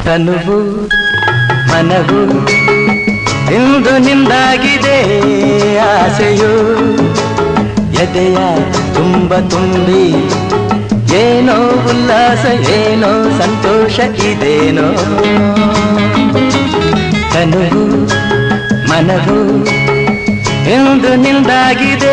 ತನುವು ಮನವು ಇಂದು ನಿಂದಾಗಿದೆ ಆಸೆಯು ಎದೆಯ ತುಂಬ ತುಂಬಿ ಏನೋ ಉಲ್ಲಾಸ ಏನೋ ಸಂತೋಷ ಇದೇನೋ ತನುವು ಮನವು ಇಂದು ನಿಂದಾಗಿದೆ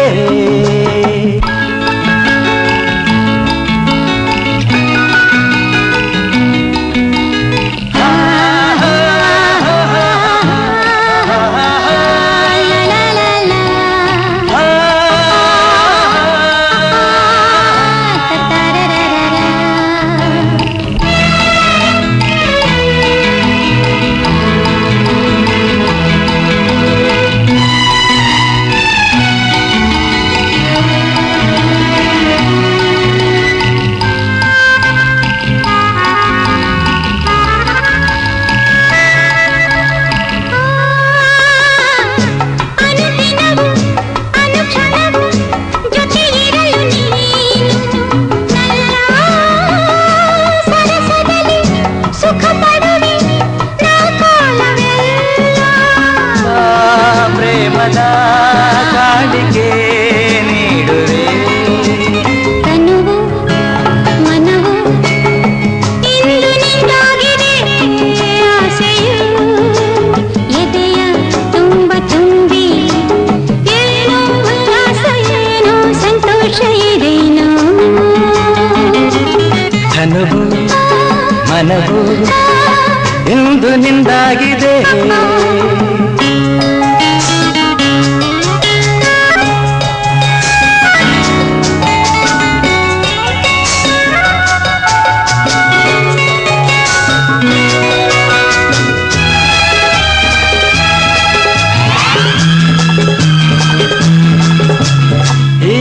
ಅನುದಿನವೂ ಅನುಕ್ಷಣವೂ ಜೊತೆಯಿರಲು ನೀನು ನನ್ನ ಸರಸದಲ್ಲಿ ಸುಖ ಪಡುವೆ ನಾ ಕಾಲವೆಲ್ಲ ಆ ಪ್ರೇಮದ ಕಾಣಿಕೆ ನೀಡುವೆ ತನುವು ಮನವು ಇಂದು ನಿಂದಾಗಿದೆ ಆಸೆಯು ಎದೆಯ ತುಂಬ ತುಂಬಿ ಏನೋ ಉಲ್ಲಾಸ ಏನೋ ಸಂತೋಷ ಇದೇನೋ ಧನುವು ಮನವು ಇಂದು ನಿಂದಾಗಿದೆ ಈ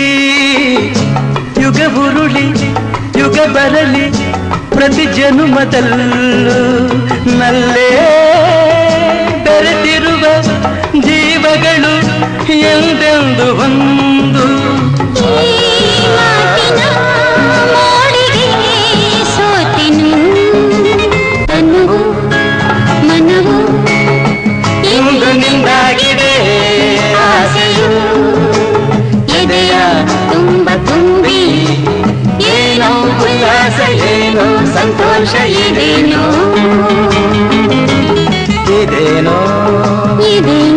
ಯುಗ ಉರುಳಿ ಯುಗ ಬರಲಿ ಪ್ರತಿ ಜನುಮದಲ್ಲೂ ನಲ್ಲೇ ಬೆರೆತಿರುವ ಜೀವಗಳು ಎಂದೆಂದು ಒಂದು ಈ ಮಾತಿನ ಮೋಡಿಗೆ ಸೋತೆನು ತನುವು ಮನವು ಇಂದು ನಿಂದಾಗಿದೆ ಆಸೆಯು ಎದೆಯ ತುಂಬ ತುಂಬಿ ಏನೋ ಉಲ್ಲಾಸ ಏನೋ ಸಂತೋಷ ಇದೇನೋ ಇದೇನೋ ಇದೇನೋ ಇದೇನೋ